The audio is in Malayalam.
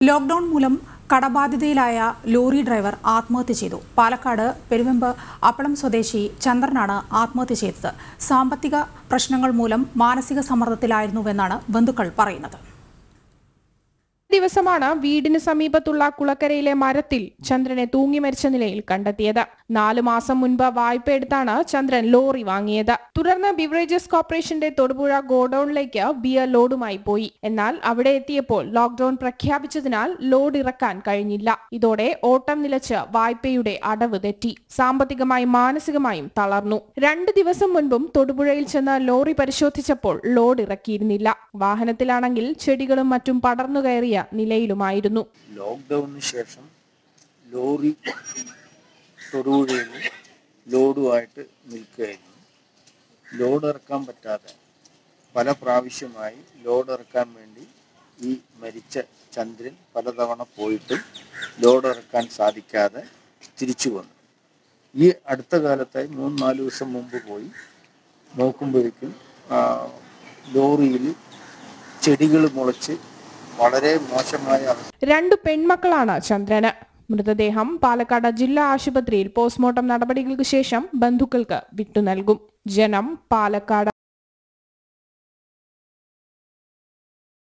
ലോക്ഡൌൺ മൂലം കടബാധിതയിലായ ലോറി ഡ്രൈവർ ആത്മഹത്യ ചെയ്തു പാലക്കാട് പെരുവെമ്പ് അപ്പളം സ്വദേശി ചന്ദ്രനാണ് ആത്മഹത്യ ചെയ്തത് സാമ്പത്തിക പ്രശ്നങ്ങൾ മൂലം മാനസിക സമ്മർദ്ദത്തിലായിരുന്നുവെന്നാണ് ബന്ധുക്കൾ പറയുന്നത് ദിവസമാണ് വീടിന് സമീപത്തുള്ള കുളക്കരയിലെ മരത്തിൽ ചന്ദ്രനെ തൂങ്ങി മരിച്ച നിലയിൽ കണ്ടെത്തിയത് നാലു മാസം മുൻപ് വായ്പ എടുത്താണ് ചന്ദ്രൻ ലോറി വാങ്ങിയത് തുടർന്ന് ബിവറേജസ് കോർപ്പറേഷന്റെ തൊടുപുഴ ഗോഡൌണിലേക്ക് ബിയർ ലോഡുമായി പോയി എന്നാൽ അവിടെ എത്തിയപ്പോൾ ലോക്ഡൌൺ പ്രഖ്യാപിച്ചതിനാൽ ലോഡ് ഇറക്കാൻ കഴിഞ്ഞില്ല ഇതോടെ ഓട്ടം നിലച്ച് വായ്പയുടെ അടവ് തെറ്റി സാമ്പത്തികമായും മാനസികമായും തളർന്നു രണ്ട് ദിവസം മുൻപും തൊടുപുഴയിൽ ചെന്ന് ലോറി പരിശോധിച്ചപ്പോൾ ലോഡ് ഇറക്കിയിരുന്നില്ല വാഹനത്തിലാണെങ്കിൽ ചെടികളും മറ്റും പടർന്നു കയറിയ നിലയിലുമായിരുന്നു ലോക്ക്ഡൗണിന് ശേഷം ലോറി തൊടുപുഴയിൽ ലോഡുമായിട്ട് നിൽക്കുകയായിരുന്നു ലോഡ് ഇറക്കാൻ പറ്റാതെ പല പ്രാവശ്യമായി ലോഡ് ഇറക്കാൻ വേണ്ടി ഈ മരിച്ച ചന്ദ്രൻ പലതവണ പോയിട്ട് ലോഡ് ഇറക്കാൻ സാധിക്കാതെ തിരിച്ചു വന്നു ഈ അടുത്ത കാലത്തായി മൂന്ന് നാല് ദിവസം മുമ്പ് പോയി നോക്കുമ്പോഴേക്കും ആ, ലോറിയിൽ ചെടികൾ മുളച്ച് വളരെ മോശമായ അവസ്ഥ രണ്ടു പെൺമക്കളാണ് ചന്ദ്രന് മൃതദേഹം പാലക്കാട് ജില്ലാ ആശുപത്രിയിൽ പോസ്റ്റ്മോർട്ടം നടപടികൾക്ക് ശേഷം ബന്ധുക്കൾക്ക് വിട്ടു നൽകും ജനം പാലക്കാട്